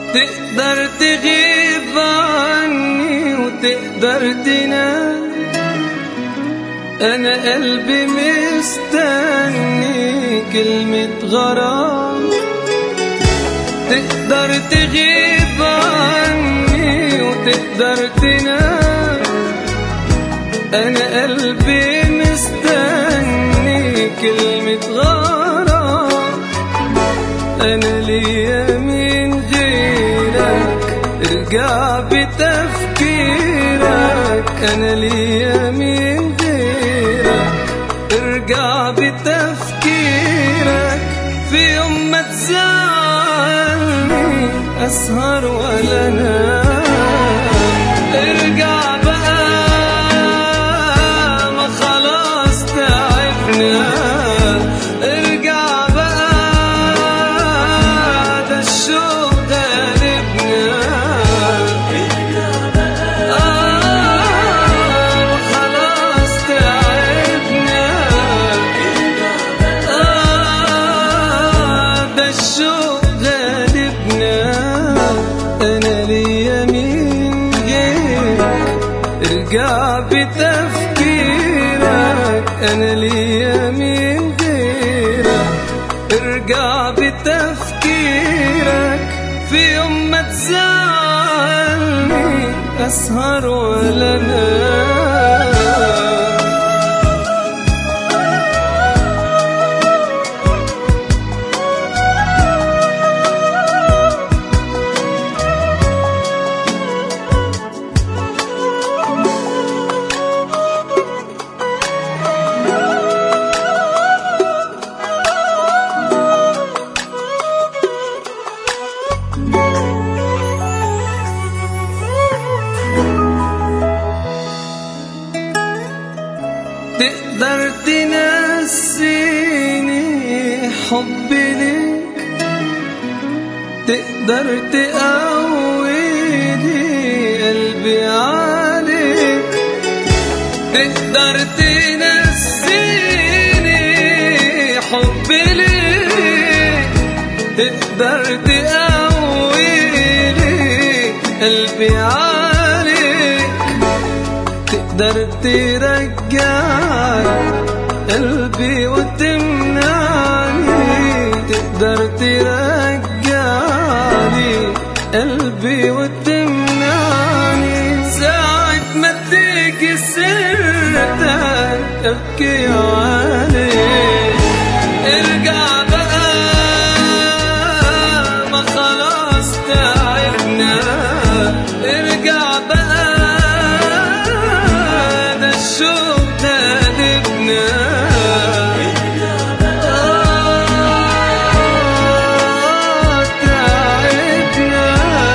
تقدر تغيب عني وتقدر تنام أنا قلبي مستني كلمة غرام تقدر تغيب عني وتقدر تنام أنا قلبي مستني كلمة غرام أنا ليا من غيرك ارجع بتفكيرك أنا ليا من غيرك ارجع بتفكيرك في يوم ما تزعلني أسهر ولا أنام ارجع بقى ما خلاص تعبنا ارجع بقى ده الشوق غالبنا آه خلاص تعبنا آه ده الشوق غالبنا أنا ليا مين غيرك ارجع بتفكيرك أنا ليا مين غيرك ارجع بتفكيرك في يوم ما تزعلني أسهر ولا أنام تقدر تنسيني حبي ليك تقدر تقويني قلبي عليك تقدر تنسيني حبي ليك تقدر تقويني قلبي عليك تقدر ترجعني قلبي وتمنعني تقدر ترجعني قلبي وتمنعني ساعة ما تيجي سيرتك ابكي عليك ارجع بقى ما خلاص تعبنا ارجع بقى ده الشوق غالبنا آه تعبنا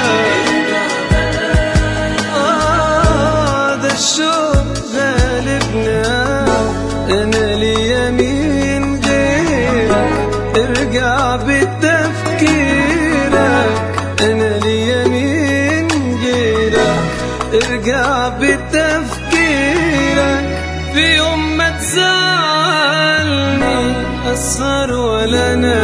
آه ده الشوق غالبنا أنا ليا مين غيرك ارجع بتفكيرك أنا ليا مين غيرك ارجع بتفكيرك في يوم ما تزعلني أسهر ولا أنام